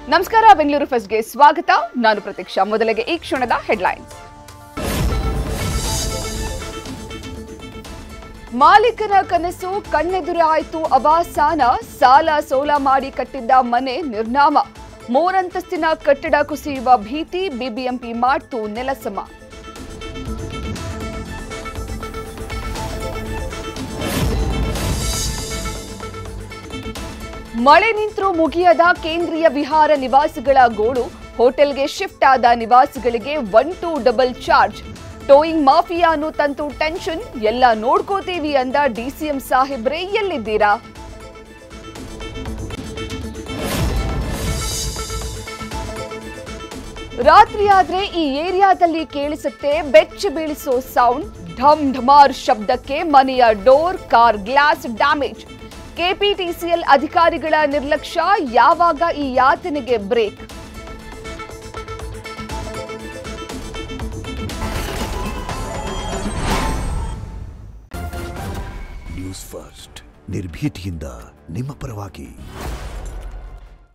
ನಮಸ್ಕಾರ ಬೆಂಗಳೂರು ಫಸ್ಟ್ಗೆ ಸ್ವಾಗತ ನಾನು ಪ್ರತೀಕ್ಷಾ ಮೊದಲಿಗೆ ಈ ಕ್ಷಣದ ಹೆಡ್ಲೈನ್ಸ್ ಮಾಲೀಕನ ಕನಸು ಕಣ್ಣೆದುರೇ ಆಯ್ತು ಅವಾಸಾನ ಸಾಲ ಸೋಲ ಮಾಡಿ ಕಟ್ಟಿದ್ದ ಮನೆ ನಿರ್ನಾಮ ಮೂರಂತಸ್ತಿನ ಕಟ್ಟಡ ಕುಸಿಯುವ ಭೀತಿ ಬಿಬಿಎಂಪಿ ಮಾಡ್ತು ನೆಲಸಮ ಮಳೆ ನಿಂತರೂ ಮುಗಿಯದ ಕೇಂದ್ರೀಯ ವಿಹಾರ ನಿವಾಸಿಗಳ ಗೋಳು ಹೋಟೆಲ್ಗೆ ಶಿಫ್ಟ್ ಆದ ನಿವಾಸಿಗಳಿಗೆ one two double charge towing ಮಾಫಿಯಾನು ತಂತು ಟೆನ್ಷನ್ ಎಲ್ಲ ನೋಡ್ಕೋತೀವಿ ಅಂದ ಡಿಸಿಎಂ ಸಾಹೇಬ್ರೆ ಎಲ್ಲಿದ್ದೀರಾ ರಾತ್ರಿ ಆದ್ರೆ ಈ ಏರಿಯಾದಲ್ಲಿ ಕೇಳಿಸುತ್ತೆ ಬೆಚ್ಚಿ ಬೀಳಿಸೋ ಸೌಂಡ್ ಢಮ್ ಢಮಾರ್ ಶಬ್ದಕ್ಕೆ ಮನೆಯ door car glass damage KPTCL ಅಧಿಕಾರಿಗಳ ನಿರ್ಲಕ್ಷ್ಯ ಯಾವಾಗ ಈ ಯಾತನೆಗೆ ಬ್ರೇಕ್ ನ್ಯೂಸ್ ಫಸ್ಟ್ ನಿರ್ಭೀತಿಯಿಂದ ನಿಮ್ಮ ಪರವಾಗಿ